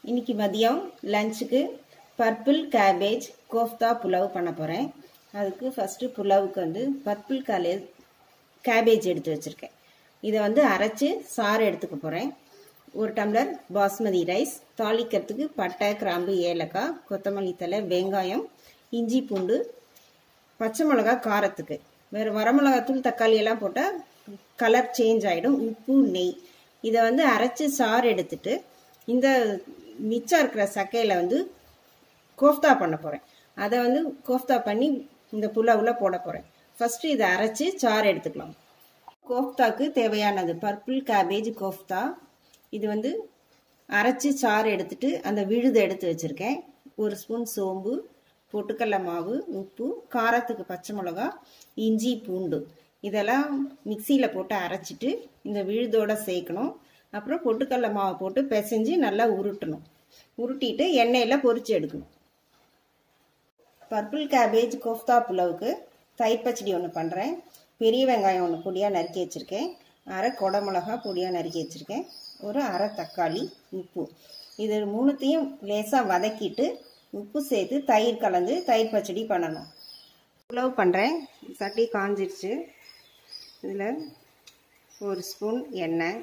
இன்னைக்கு மதியம் லஞ்சுக்கு பர்பிள் கேபேஜ் கோஃப்தா புலாவ் பண்ண போகிறேன் அதுக்கு ஃபஸ்ட்டு புலாவுக்கு வந்து பர்பிள் காலே கேபேஜ் எடுத்து வச்சுருக்கேன் இதை வந்து அரைச்சி சாறு எடுத்துக்க போகிறேன் ஒரு டம்ளர் பாஸ்மதி ரைஸ் தாளிக்கிறதுக்கு பட்டை கிராம்பு ஏலக்காய் கொத்தமல்லி தலை வெங்காயம் இஞ்சி பூண்டு பச்சை மிளகா காரத்துக்கு வேறு வரமிளகாத்தூள் தக்காளி எல்லாம் போட்டால் கலர் சேஞ்ச் ஆகிடும் உப்பு நெய் இதை வந்து அரைச்சி சாறு எடுத்துட்டு இந்த மிச்சம் இருக்கிற சக்கையில் வந்து கோஃப்தா பண்ண போகிறேன் அதை வந்து கோஃப்தா பண்ணி இந்த புலாவில் போட போகிறேன் ஃபஸ்ட்டு இதை அரைச்சி சாறு எடுத்துக்கலாம் கோஃப்தாக்கு தேவையானது பர்பிள் கேபேஜ் கோஃப்தா இது வந்து அரைச்சி சாறு எடுத்துட்டு அந்த விழுதை எடுத்து வச்சுருக்கேன் ஒரு ஸ்பூன் சோம்பு பொட்டுக்கடல மாவு உப்பு காரத்துக்கு பச்சை மிளகா இஞ்சி பூண்டு இதெல்லாம் மிக்சியில் போட்டு அரைச்சிட்டு இந்த விழுதோட சேர்க்கணும் அப்புறம் பொட்டுக்கடல மாவு போட்டு பிசைஞ்சு நல்லா உருட்டணும் உருட்டிட்டு எண்ணெயில் பொரிச்சு எடுக்கணும் பர்பிள் கேபேஜ் கோஃப்தா புலவுக்கு தயிர் பச்சடி ஒன்று பண்ணுறேன் பெரிய வெங்காயம் ஒன்று பொடியாக நறுக்கி வச்சுருக்கேன் அரை கொடை மிளகா பொடியாக நறுக்கி வச்சுருக்கேன் ஒரு அரை தக்காளி உப்பு இது மூணுத்தையும் லேசாக வதக்கிட்டு உப்பு சேர்த்து தயிர் கலந்து தயிர் பச்சடி பண்ணணும் புலவு பண்ணுறேன் சட்டி காஞ்சிருச்சு இதில் ஒரு ஸ்பூன் எண்ணெய்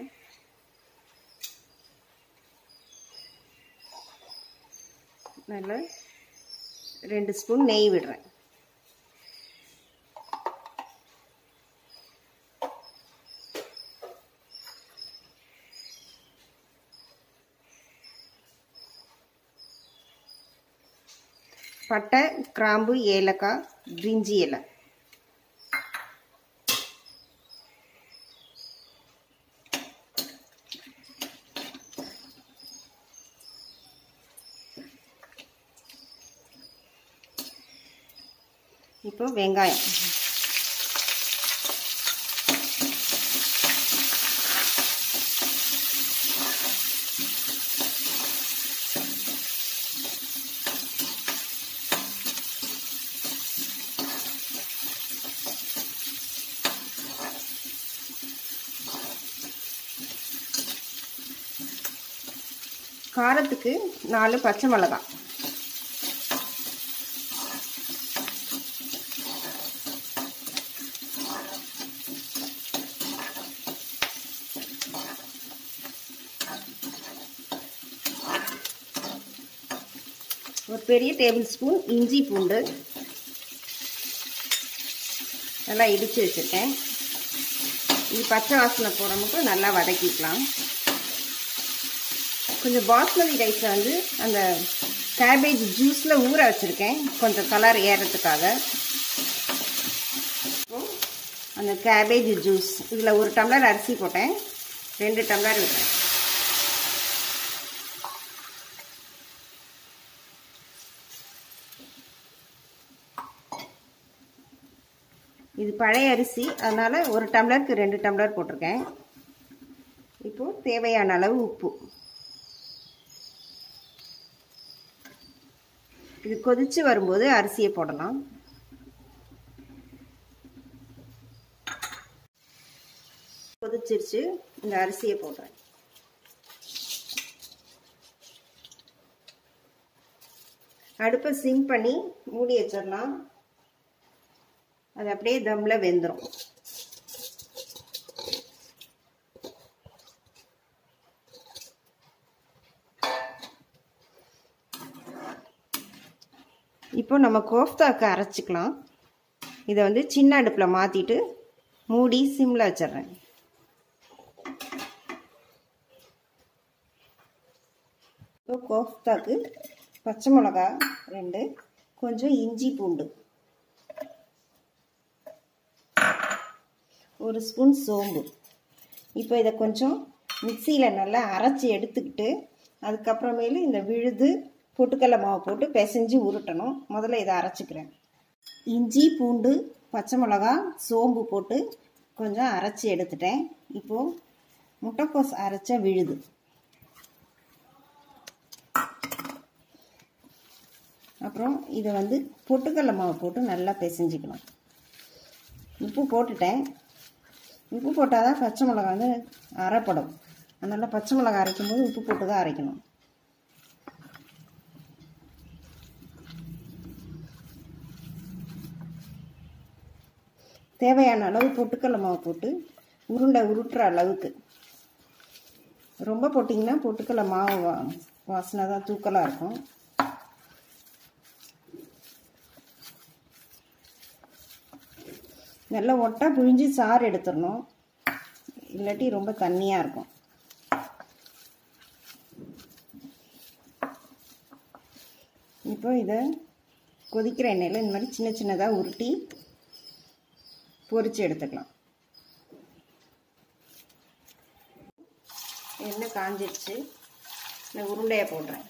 நல்லா ரெண்டு ஸ்பூன் நெய் விடுறேன் பட்டை கிராம்பு ஏலக்காய் பிரிஞ்சி இலை இப்போ வெங்காயம் காரத்துக்கு நாலு பச்சை மிளகாய் ஒரு பெரிய டேபிள் ஸ்பூன் இஞ்சி பூண்டு நல்லா இடித்து வச்சுருக்கேன் இது பச்சை வாசனை போகிற மட்டும் நல்லா வதக்கிக்கலாம் கொஞ்சம் பாஸ்மதி ரைஸை வந்து அந்த கேபேஜ் ஜூஸில் ஊற வச்சுருக்கேன் கொஞ்சம் கலர் ஏறத்துக்காக அந்த கேபேஜ் ஜூஸ் இதில் ஒரு டம்ளர் அரிசி போட்டேன் ரெண்டு டம்ளர் விடுறேன் இது பழைய அரிசி அதனால் ஒரு டம்ளருக்கு ரெண்டு டம்ளர் போட்டிருக்கேன் இப்போது தேவையான அளவு உப்பு இது கொதித்து வரும்போது அரிசியை போடலாம் கொதிச்சிருச்சு இந்த அரிசியை போடுறேன் அடுப்பை சிம் பண்ணி மூடி வச்சிடலாம் அது அப்படியே தம்மில் வெந்துடும் இப்போ நம்ம கோஃப்தாக்கு அரைச்சிக்கலாம் இதை வந்து சின்ன அடுப்பில் மாற்றிட்டு மூடி சிம்மில் வச்சிட்றேன் இப்போ கோஃப்தாக்கு பச்சை மிளகா ரெண்டு கொஞ்சம் இஞ்சி பூண்டு ஒரு ஸ்பூன் சோம்பு இப்போ இதை கொஞ்சம் மிக்சியில் நல்லா அரைச்சி எடுத்துக்கிட்டு அதுக்கப்புறமேலு இந்த விழுது பொட்டுக்கடலை மாவு போட்டு பிசைஞ்சு உருட்டணும் முதல்ல இதை அரைச்சிக்கிறேன் இஞ்சி பூண்டு பச்சை மிளகா சோம்பு போட்டு கொஞ்சம் அரைச்சி எடுத்துட்டேன் இப்போது முட்டைக்கோஸ் அரைச்ச விழுது அப்புறம் இதை வந்து பொட்டுக்கடலை மாவு போட்டு நல்லா பிசைஞ்சிக்கணும் உப்பு போட்டுட்டேன் உப்பு போட்டால் தான் பச்சை மிளகா வந்து அரைப்படும் அதனால் பச்சை மிளகா அரைக்கும் போது உப்பு போட்டு தான் அரைக்கணும் தேவையான அளவு பொட்டுக்கடலை மாவு போட்டு உருண்டை உருட்டுற அளவுக்கு ரொம்ப போட்டிங்கன்னா பொட்டுக்கடலை மாவு வா வாசனை தான் தூக்கலாக இருக்கும் நல்லா ஒட்டா புழிஞ்சு சாறு எடுத்துடணும் இல்லாட்டி ரொம்ப தண்ணியாக இருக்கும் இப்போ இதை கொதிக்கிற எண்ணெயில் இந்த மாதிரி சின்ன சின்னதாக உருட்டி பொரித்து எடுத்துக்கலாம் எண்ணெய் காஞ்சிடுச்சு இந்த உருண்டையை போடுறேன்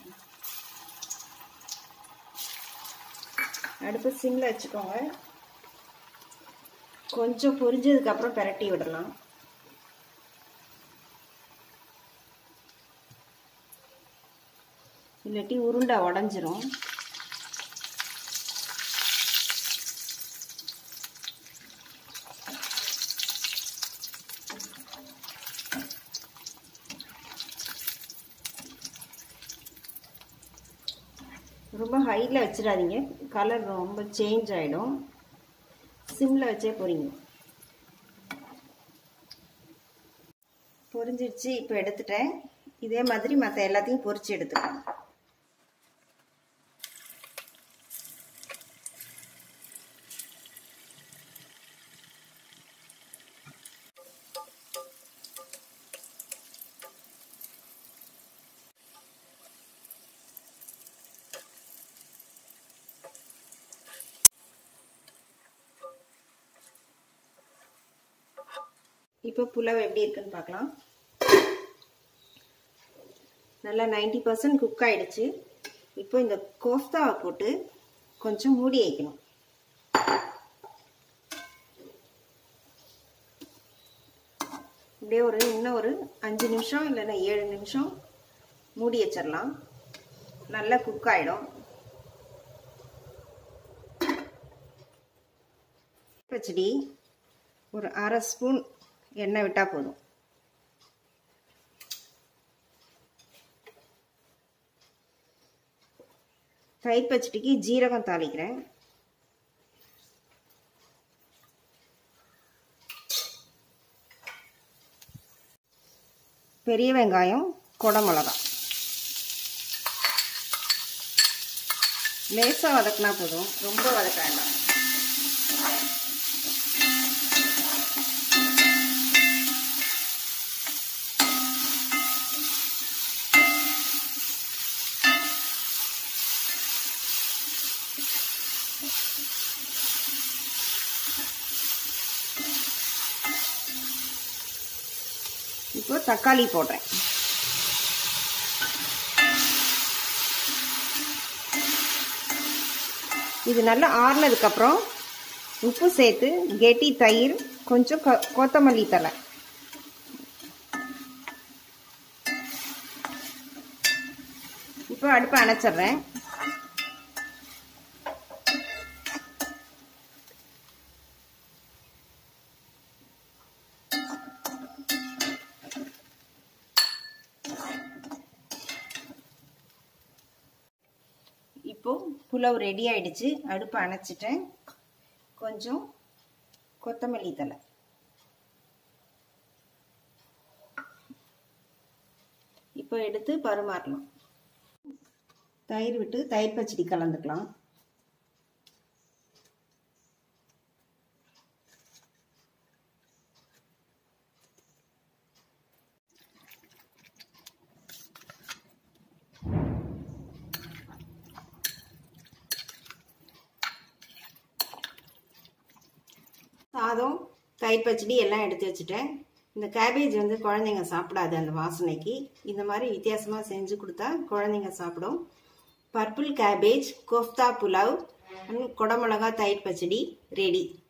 அடுப்பு சிம்மில் வச்சுக்கோங்க கொஞ்சம் பொரிஞ்சதுக்கப்புறம் பிரட்டி விடலாம் இல்லாட்டி உருண்டை உடஞ்சிரும் ரொம்ப ஹையில் வச்சிடாதீங்க கலர் ரொம்ப சேஞ்ச் ஆகிடும் சிம்மில் வச்சே பொரிங்க பொரிஞ்சிடுச்சு இப்போ எடுத்துட்டேன் இதே மாதிரி மற்ற எல்லாத்தையும் பொரிச்சு எடுத்துக்கலாம் இப்போ புலவு எப்படி இருக்குன்னு பார்க்கலாம் நல்லா நைன்டி பர்சன்ட் குக் ஆயிடுச்சு இப்போ இந்த கோஃப்தாவை போட்டு கொஞ்சம் மூடி வைக்கணும் இப்படியே ஒரு இன்னும் ஒரு அஞ்சு நிமிஷம் இல்லைன்னா ஏழு நிமிஷம் மூடி வச்சிடலாம் நல்லா குக் ஆகிடும் பச்சடி ஒரு அரை ஸ்பூன் எண்ணெய் விட்டால் போதும் தயிர் பச்சடிக்கு ஜீரகம் தாளிக்கிறேன் பெரிய வெங்காயம் குடமிளகா லேசாக வதக்கினா போதும் ரொம்ப வதக்க வேண்டாம் இப்போ தக்காளி போடுறேன் இது நல்லா ஆறுனதுக்கப்புறம் உப்பு சேர்த்து கெட்டி தயிர் கொஞ்சம் கொத்தமல்லி தலை இப்போ அடுப்பை அணைச்சிட்றேன் இப்போ புலவு ரெடி ஆயிடுச்சு அடுப்பு அணைச்சிட்டேன் கொஞ்சம் கொத்தமல்லி தலை இப்போ எடுத்து பரிமாறலாம் தயிர் விட்டு தயிர் பச்சடி கலந்துக்கலாம் சாதம் தயிர் பச்சடி எல்லாம் எடுத்து வச்சுட்டேன் இந்த கேபேஜ் வந்து குழந்தைங்க சாப்பிடாது அந்த வாசனைக்கு இந்த மாதிரி வித்தியாசமாக செஞ்சு கொடுத்தா குழந்தைங்க சாப்பிடும் பர்பிள் கேபேஜ் கோஃப்தா புலாவ் குடமிளகா தயிர் பச்சடி ரெடி